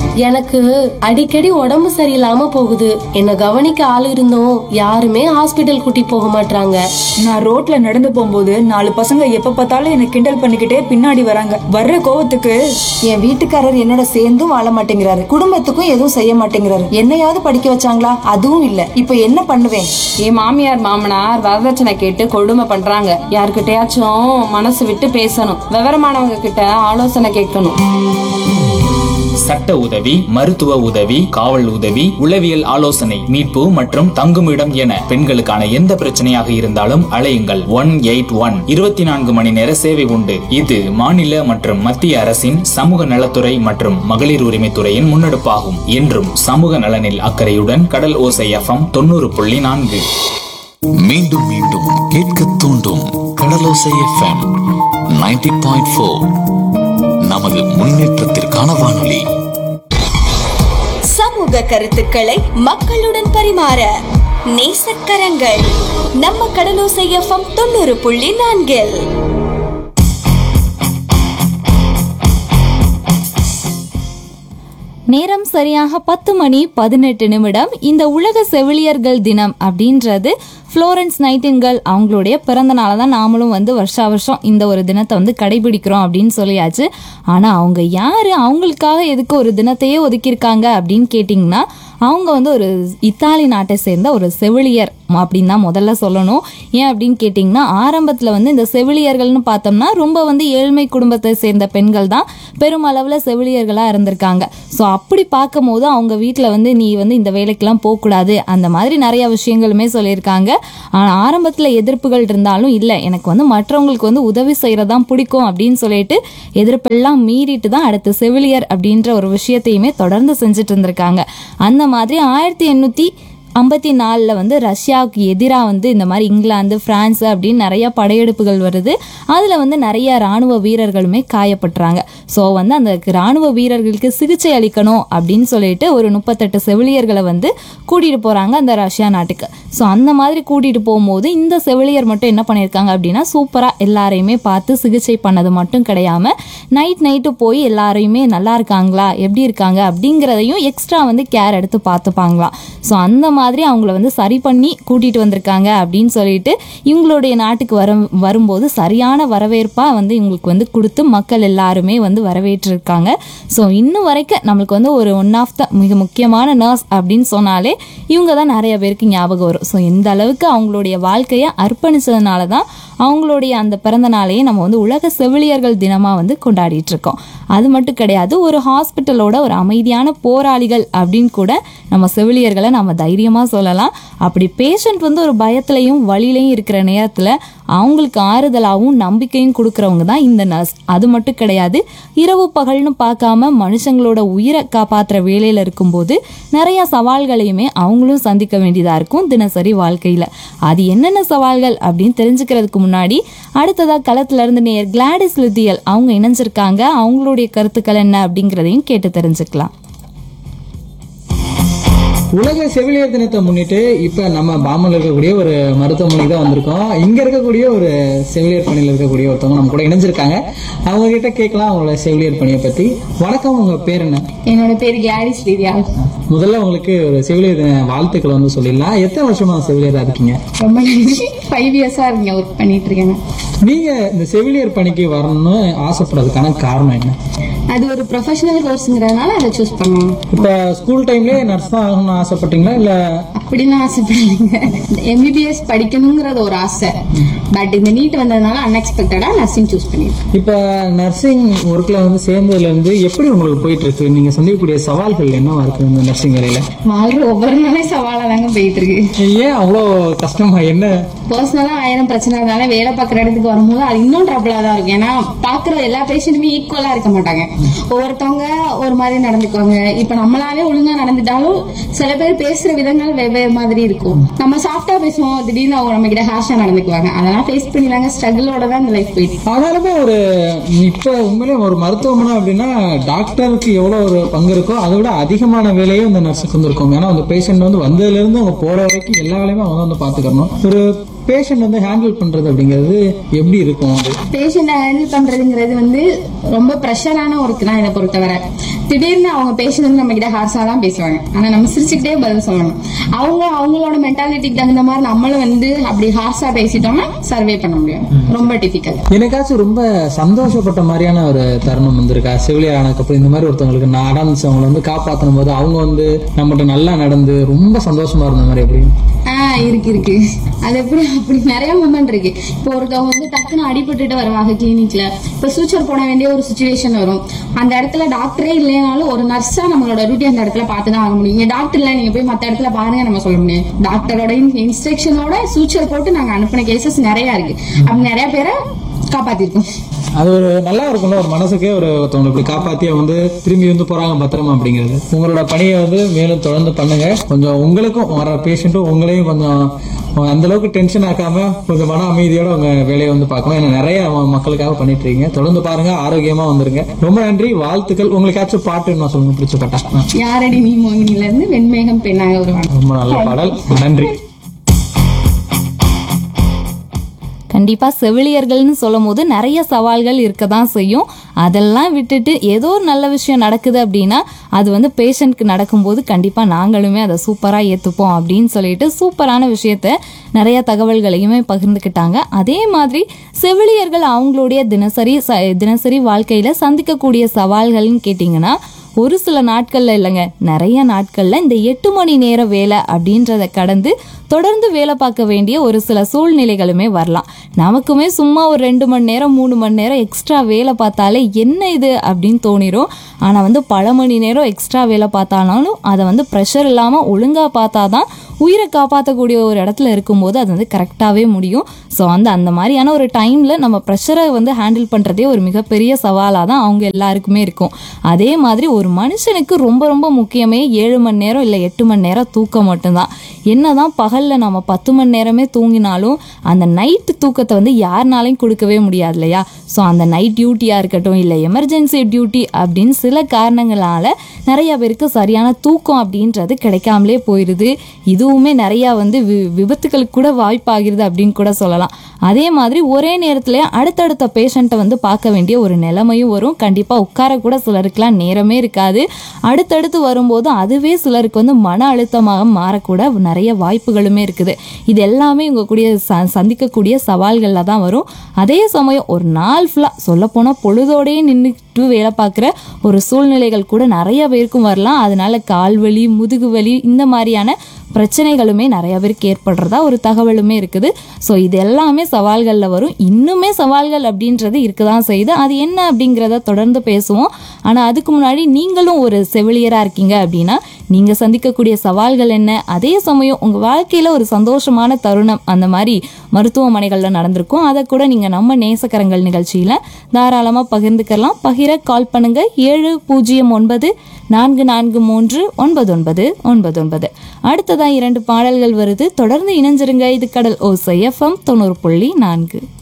எனக்கு அடிக்கடி உடம்பு சரியில்லாம போகுது என்ன கவனிக்க ஆள் இருந்தும் யாருமே ஹாஸ்பிட்டல் கூட்டி போக மாட்டாங்க நான் ரோட்ல நடந்து போகும்போது நாலு பசங்க எப்ப பார்த்தாலும் என்ன கிண்டல் பண்ணிக்கிட்டே பின்னாடி வராங்க வர்ற கோவத்துக்கு என் வீட்டுக்காரர் என்னோட சேர்ந்தும் வாழ மாட்டேங்கிறாரு குடும்பத்துக்கும் எதுவும் செய்ய மாட்டேங்கிறாரு என்னையாவது படிக்க வச்சாங்களா அதுவும் இல்ல இப்ப என்ன பண்ணுவேன் என் மாமியார் மாமனார் வரதட்சணை கேட்டு கொடுமை பண்றாங்க யார்கிட்டயாச்சும் மனசு விட்டு பேசணும் விவரமானவங்க கிட்ட ஆலோசனை கேட்கணும் சட்ட உதவி மருத்துவ உதவி காவல் உதவி உளவியல் ஆலோசனை மீட்பு மற்றும் தங்குமிடம் என பெண்களுக்கான எந்த பிரச்சனையாக இருந்தாலும் அழையுங்கள் ஒன் எயிட் ஒன் இருபத்தி நான்கு மணி நேர சேவை உண்டு இது மாநில மற்றும் மத்திய அரசின் சமூக நலத்துறை மற்றும் மகளிர் உரிமைத்துறையின் முன்னெடுப்பாகும் என்றும் சமூக நலனில் அக்கறையுடன் கடல் ஓசை எஃப்எம் தொண்ணூறு புள்ளி நான்கு மீண்டும் மீண்டும் கேட்க தூண்டும் கடலோசை எஃப்எம் 90.4 பாயிண்ட் ஃபோர் நமது முன்னேற்றத்திற்கான வானொலி சமூக கருத்துக்களை மக்களுடன் பரிமாற நேசக்கரங்கள் நம்ம கடலோசை எஃப்எம் தொண்ணூறு புள்ளி நான்கில் நேரம் சரியாக பத்து மணி பதினெட்டு நிமிடம் இந்த உலக செவிலியர்கள் தினம் அப்படின்றது ஃப்ளோரன்ஸ் நைட்டின்கல் அவங்களுடைய பிறந்த நாளை தான் நாமளும் வந்து வருஷா வருஷம் இந்த ஒரு தினத்தை வந்து கடைபிடிக்கிறோம் அப்படின்னு சொல்லியாச்சு ஆனால் அவங்க யார் அவங்களுக்காக எதுக்கு ஒரு தினத்தையே ஒதுக்கியிருக்காங்க அப்படின்னு கேட்டிங்கன்னா அவங்க வந்து ஒரு இத்தாலி நாட்டை சேர்ந்த ஒரு செவிலியர் அப்படின்னு தான் முதல்ல சொல்லணும் ஏன் அப்படின்னு கேட்டிங்கன்னா ஆரம்பத்தில் வந்து இந்த செவிலியர்கள்னு பார்த்தோம்னா ரொம்ப வந்து ஏழ்மை குடும்பத்தை சேர்ந்த பெண்கள் தான் பெருமளவில் செவிலியர்களாக இருந்திருக்காங்க ஸோ அப்படி பார்க்கும்போது அவங்க வீட்டில் வந்து நீ வந்து இந்த வேலைக்கெல்லாம் போகக்கூடாது அந்த மாதிரி நிறைய விஷயங்களுமே சொல்லியிருக்காங்க ஆனால் ஆரம்பத்தில் எதிர்ப்புகள் இருந்தாலும் இல்லை எனக்கு வந்து மற்றவங்களுக்கு வந்து உதவி செய்கிறதான் பிடிக்கும் அப்படின்னு சொல்லிட்டு எதிர்ப்பெல்லாம் மீறிட்டு தான் அடுத்து செவிலியர் அப்படின்ற ஒரு விஷயத்தையுமே தொடர்ந்து செஞ்சுட்டு இருந்திருக்காங்க அந்த மாதிரி ஆயிரத்தி எண்ணூற்றி ஐம்பத்தி நாலில் வந்து ரஷ்யாவுக்கு எதிராக வந்து இந்த மாதிரி இங்கிலாந்து பிரான்ஸ் அப்படின்னு நிறைய படையெடுப்புகள் வருது அதில் வந்து நிறைய ராணுவ வீரர்களுமே காயப்படுறாங்க ஸோ வந்து அந்த ராணுவ வீரர்களுக்கு சிகிச்சை அளிக்கணும் அப்படின்னு சொல்லிட்டு ஒரு முப்பத்தெட்டு செவிலியர்களை வந்து கூட்டிகிட்டு போகிறாங்க அந்த ரஷ்யா நாட்டுக்கு ஸோ அந்த மாதிரி கூட்டிகிட்டு போகும்போது இந்த செவிலியர் மட்டும் என்ன பண்ணியிருக்காங்க அப்படின்னா சூப்பராக எல்லாரையுமே பார்த்து சிகிச்சை பண்ணது மட்டும் கிடையாம நைட் நைட்டு போய் எல்லாரையுமே நல்லா இருக்காங்களா எப்படி இருக்காங்க அப்படிங்கிறதையும் எக்ஸ்ட்ரா வந்து கேர் எடுத்து பார்த்துப்பாங்களாம் ஸோ அந்த மாதிரி அவங்கள வந்து சரி பண்ணி கூட்டிகிட்டு வந்திருக்காங்க அப்படின்னு சொல்லிட்டு இவங்களுடைய நாட்டுக்கு வர வரும்போது சரியான வரவேற்பாக வந்து இவங்களுக்கு வந்து கொடுத்து மக்கள் எல்லாருமே வந்து வரவேற்றிருக்காங்க ஸோ இன்னும் வரைக்கும் நம்மளுக்கு வந்து ஒரு ஒன் ஆஃப் த மிக முக்கியமான நர்ஸ் அப்படின்னு சொன்னாலே இவங்க தான் நிறைய பேருக்கு ஞாபகம் வரும் ஸோ இந்த அளவுக்கு அவங்களுடைய வாழ்க்கையை அர்ப்பணிச்சதுனால தான் அவங்களுடைய அந்த பிறந்த நாளையே நம்ம வந்து உலக செவிலியர்கள் தினமாக வந்து கொண்டாடிட்டு இருக்கோம் அது மட்டும் கிடையாது ஒரு ஹாஸ்பிட்டலோட ஒரு அமைதியான போராளிகள் அப்படின்னு கூட நம்ம செவிலியர்களை நம்ம தைரியமாக சொல்லலாம் அப்படி பேஷண்ட் வந்து ஒரு பயத்துலையும் வழியிலையும் இருக்கிற நேரத்தில் அவங்களுக்கு ஆறுதலாகவும் நம்பிக்கையும் கொடுக்குறவங்க தான் இந்த நர்ஸ் அது மட்டும் கிடையாது இரவு பகல்னு பார்க்காம மனுஷங்களோட உயிரை காப்பாற்றுற வேலையில் இருக்கும்போது நிறைய சவால்களையுமே அவங்களும் சந்திக்க வேண்டியதாக இருக்கும் தினசரி வாழ்க்கையில் அது என்னென்ன சவால்கள் அப்படின்னு தெரிஞ்சுக்கிறதுக்கு முன்னாடி அடுத்ததாக களத்துல இருந்து நேர் கிளாடிஸ் லித்தியல் அவங்க இணைஞ்சிருக்காங்க அவங்களுடைய கருத்துக்கள் என்ன அப்படிங்கிறதையும் கேட்டு தெரிஞ்சுக்கலாம் உலக செவிலியர் தினத்தை முன்னிட்டு இப்ப நம்ம பாம்பன்ல இருக்கக்கூடிய ஒரு மருத்துவமனைக்கு தான் வந்திருக்கோம் இங்க இருக்கக்கூடிய ஒரு செவிலியர் பணியில் இருக்கக்கூடிய ஒருத்தவங்க நம்ம கூட இணைஞ்சிருக்காங்க அவங்க கிட்ட கேட்கலாம் அவங்களோட செவிலியர் பணியை பத்தி வணக்கம் உங்க பேர் என்ன என்னோட பேர் கிளாடிஸ் லிதியா முதல்ல உங்களுக்கு ஒரு செவிலியர் தின வாழ்த்துக்கள் வந்து சொல்லிடலாம் எத்தனை வருஷமா செவிலியரா இருக்கீங்க ரொம்ப ஃபைவ் இயர்ஸா இருக்கேன் ஒர்க் பண்ணிட்டு இருக்கேன் நீங்க இந்த செவிலியர் பணிக்கு வரணும்னு ஆசைப்படுறதுக்கான காரணம் என்ன அது ஒரு ப்ரொஃபஷனல் கோர்ஸ்ங்கிறதுனால அதை சூஸ் பண்ணோம் இப்ப ஸ்கூல் டைம்லயே நர்ஸ் தான் ஆகணும்னு ஆசைப்பட்டீங்களா இல்ல அப்படிலாம் ஆசைப்படலைங்க எம்பிபிஎஸ் படிக்கணுங்கிறது ஒரு ஆசை பட் இந்த நீட் வந்ததுனால அன்எக்ஸ்பெக்டடா நர்சிங் சூஸ் பண்ணிருக்கேன் இப்ப நர்சிங் ஒர்க்ல வந்து சேர்ந்ததுல இருந்து எப்படி உங்களுக்கு போயிட்டு இருக்கு நீங்க சந்திக்கக்கூடிய சவால்கள் என்னவா இருக்கு இந்த நர்சிங் வேலையில வாழ்ற ஒவ்வொரு நாளும் சவாலா தாங்க போயிட்டு இருக்கு ஏன் அவ்வளோ கஷ்டமா என்ன பர்சனலா ஆயிரம் பிரச்சனை இருந்தாலும் வேலை பார்க்குற இடத்துக்கு வரும்போது அது இன்னும் ட்ரபிளா தான் இருக்கும் ஏன்னா பாக்குற எல்லா பேஷண்ட்டுமே ஈக்குவலா இருக்க மாட்டாங்க ஒவ்வொருத்தவங்க ஒரு மாதிரி நடந்துக்குவாங்க இப்ப நம்மளாவே ஒழுங்கா நடந்துட்டாலும் சில பேர் பேசுற விதங்கள் வெவ்வேறு மாதிரி இருக்கும் நம்ம சாஃப்டா பேசுவோம் திடீர்னு அவங்க நம்ம கிட்ட ஹாஷா நடந்துக்குவாங்க அதெல்லாம் ஃபேஸ் பண்ணி தாங்க ஸ்ட்ரகிளோட தான் இந்த லைஃப் போயிட்டு இருக்கு. ஆனாலுமே ஒரு இப்ப உண்மையிலே ஒரு மருத்துவமனை அப்படின்னா டாக்டருக்கு எவ்வளவு ஒரு பங்கு இருக்கோ அதை விட அதிகமான வேலையும் இந்த நர்ஸுக்கு வந்து இருக்கும் ஏன்னா அந்த பேஷண்ட் வந்து வந்ததுல இருந்து அவங்க போற வரைக்கும் எல்லா வேலையுமே அவங்க வந்து பாத்துக்கணும் ஒரு பேஷண்ட் வந்து ஹேண்டில் பண்றது அப்படிங்கிறது எப்படி இருக்கும் அது பேஷண்ட்டை ஹேண்டில் பண்றதுங்கிறது வந்து ரொம்ப ப்ரெஷரான ஒர்க் தான் இதை பொறுத்தவரை திடீர்னு அவங்க பேஷண்ட் வந்து நம்ம கிட்ட ஹார்ஸா தான் பேசுவாங்க ஆனா நம்ம சிரிச்சுக்கிட்டே பதில் சொல்லணும் அவங்க அவங்களோட மென்டாலிட்டிக்கு தகுந்த மாதிரி நம்மளும் வந்து அப்படி ஹார்ஸா பேசிட்டோம்னா சர்வே பண்ண முடியும் ரொம்ப டிஃபிகல்ட் எனக்காச்சும் ரொம்ப சந்தோஷப்பட்ட மாதிரியான ஒரு தருணம் வந்திருக்கா செவிலியர் ஆனதுக்கப்புறம் இந்த மாதிரி ஒருத்தவங்களுக்கு நடந்துச்சு அவங்கள வந்து காப்பாற்றும் போது அவங்க வந்து நம்மகிட்ட நல்லா நடந்து ரொம்ப சந்தோஷமா இருந்த மாதிரி எப்படி ஆஹ் இருக்கு இருக்கு அது எப்படி அப்படி நிறைய மூமெண்ட் இருக்கு இப்போ ஒருத்தவங்க வந்து டக்குன்னு அடிபட்டுட்டு வருவாங்க கிளினிக்ல இப்போ சூச்சர் போட வேண்டிய ஒரு சுச்சுவேஷன் வரும் அந்த இடத்துல டாக்டரே இல்லைனாலும் ஒரு நர்ஸா நம்மளோட டியூட்டி அந்த இடத்துல பார்த்து தான் ஆக முடியும் இங்க டாக்டர் இல்ல நீங்க போய் மத்த இடத்துல பாருங்க நம்ம சொல்ல முடியும் டாக்டரோட இன்ஸ்ட்ரக்ஷனோட சூச்சர் போட்டு நாங்க அனுப்பின கேசஸ் நிறைய இருக்கு அப்படி நிறைய பேரை காப்பாத்திருக்கோம் அது ஒரு நல்லா இருக்கும்ல ஒரு மனசுக்கே ஒரு ஒருத்தவங்களை இப்படி காப்பாத்தி அவங்க வந்து திரும்பி வந்து போறாங்க பத்திரமா அப்படிங்கிறது உங்களோட பணியை வந்து மேலும் தொடர்ந்து பண்ணுங்க கொஞ்சம் உங்களுக்கும் வர பேஷண்ட்டும் உங்களையும் கொஞ்சம் அந்த அளவுக்கு டென்ஷன் ஆக்காம கொஞ்சம் மன அமைதியோட உங்க வேலையை வந்து பார்க்கணும் ஏன்னா நிறைய ம- மக்களுக்காக பண்ணிட்டு இருக்கீங்க தொடர்ந்து பாருங்க ஆரோக்கியமா வந்துருங்க ரொம்ப நன்றி வாழ்த்துக்கள் உங்களுக்காச்சும் பாட்டு நான் சொல்லுங்க பிடிச்ச பாட்டா ஆ, யாரடி நீ மோகினில இருந்து வெண்மேகம் பெண்ணாக வருவாங்க ரொம்ப நல்ல பாடல் நன்றி கண்டிப்பா செவிலியர்கள்னு சொல்லும் போது நிறைய சவால்கள் இருக்க தான் செய்யும் அதெல்லாம் விட்டுட்டு ஏதோ ஒரு நல்ல விஷயம் நடக்குது அப்படின்னா அது வந்து பேஷண்ட்க்கு நடக்கும்போது கண்டிப்பா நாங்களுமே அதை சூப்பரா ஏத்துப்போம் அப்படின்னு சொல்லிட்டு சூப்பரான விஷயத்த நிறைய தகவல்களையுமே பகிர்ந்துக்கிட்டாங்க அதே மாதிரி செவிலியர்கள் அவங்களுடைய தினசரி ச- தினசரி வாழ்க்கையில சந்திக்கக்கூடிய சவால்கள்னு கேட்டிங்கன்னா ஒரு சில நாட்கள்ல இல்லைங்க நிறைய நாட்கள்ல இந்த எட்டு மணி நேர வேலை அப்படின்றத கடந்து தொடர்ந்து வேலை பார்க்க வேண்டிய ஒரு சில சூழ்நிலைகளுமே வரலாம் நமக்குமே சும்மா ஒரு ரெண்டு மணி நேரம் மூணு மணி நேரம் எக்ஸ்ட்ரா வேலை பார்த்தாலே என்ன இது அப்படின்னு தோணிரும் ஆனால் வந்து பல மணி நேரம் எக்ஸ்ட்ரா வேலை பார்த்தாலும் அதை வந்து ப்ரெஷர் இல்லாமல் ஒழுங்காக பார்த்தாதான் உயிரை காப்பாற்றக்கூடிய ஒரு இடத்துல இருக்கும்போது அது வந்து கரெக்டாகவே முடியும் ஸோ அந்த அந்த மாதிரியான ஒரு டைமில் நம்ம ப்ரெஷரை வந்து ஹேண்டில் பண்ணுறதே ஒரு மிகப்பெரிய சவாலாக தான் அவங்க எல்லாருக்குமே இருக்கும் அதே மாதிரி ஒரு மனுஷனுக்கு ரொம்ப ரொம்ப முக்கியமே ஏழு மணி நேரம் இல்லை எட்டு மணி நேரம் தூக்கம் மட்டும்தான் என்னதான் பகலில் நம்ம பத்து மணி நேரமே தூங்கினாலும் அந்த நைட்டு தூக்கத்தை வந்து யாருனாலையும் கொடுக்கவே முடியாது இல்லையா ஸோ அந்த நைட் டியூட்டியாக இருக்கட்டும் இல்லை எமர்ஜென்சி டியூட்டி அப்படின்னு சில காரணங்களால நிறைய பேருக்கு சரியான தூக்கம் அப்படின்றது கிடைக்காமலே போயிடுது இதுவுமே நிறையா வந்து வி விபத்துகளுக்கு கூட வாய்ப்பாகிறது அப்படின்னு கூட சொல்லலாம் அதே மாதிரி ஒரே நேரத்தில் அடுத்தடுத்த பேஷண்ட்டை வந்து பார்க்க வேண்டிய ஒரு நிலைமையும் வரும் கண்டிப்பாக உட்கார கூட சிலருக்குலாம் நேரமே இருக்காது அடுத்தடுத்து வரும்போது அதுவே சிலருக்கு வந்து மன அழுத்தமாக மாறக்கூட நிறைய வாய்ப்புகளுமே இருக்குது இது எல்லாமே இவங்க கூடிய ச சந்திக்கக்கூடிய சவால்களில் தான் வரும் அதே சமயம் ஒரு நாள் ஃபுல்லாக சொல்லப்போனால் பொழுதோடயே நின்றுட்டு வேலை பார்க்குற ஒரு சூழ்நிலைகள் கூட நிறைய பேருக்கும் வரலாம் அதனால கால் வலி முதுகு வலி இந்த மாதிரியான பிரச்சனைகளுமே நிறைய பேருக்கு ஏற்படுறதா ஒரு தகவலுமே இருக்குது ஸோ இது எல்லாமே சவால்களில் வரும் இன்னுமே சவால்கள் அப்படின்றது இருக்க தான் செய்யுது அது என்ன அப்படிங்கிறத தொடர்ந்து பேசுவோம் ஆனால் அதுக்கு முன்னாடி நீங்களும் ஒரு செவிலியராக இருக்கீங்க அப்படின்னா நீங்கள் சந்திக்கக்கூடிய சவால்கள் என்ன அதே சமயம் உங்கள் வாழ்க்கையில் ஒரு சந்தோஷமான தருணம் அந்த மாதிரி மருத்துவமனைகளில் நடந்திருக்கும் அதை கூட நீங்கள் நம்ம நேசக்கரங்கள் நிகழ்ச்சியில் தாராளமாக பகிர்ந்துக்கலாம் பகிர கால் பண்ணுங்க ஏழு பூஜ்ஜியம் ஒன்பது நான்கு நான்கு மூன்று ஒன்பது ஒன்பது ஒன்பது ஒன்பது அடுத்ததான் இரண்டு பாடல்கள் வருது தொடர்ந்து இணைஞ்சிருங்க இது கடல் ஓசை எஃப்எம் தொண்ணூறு புள்ளி நான்கு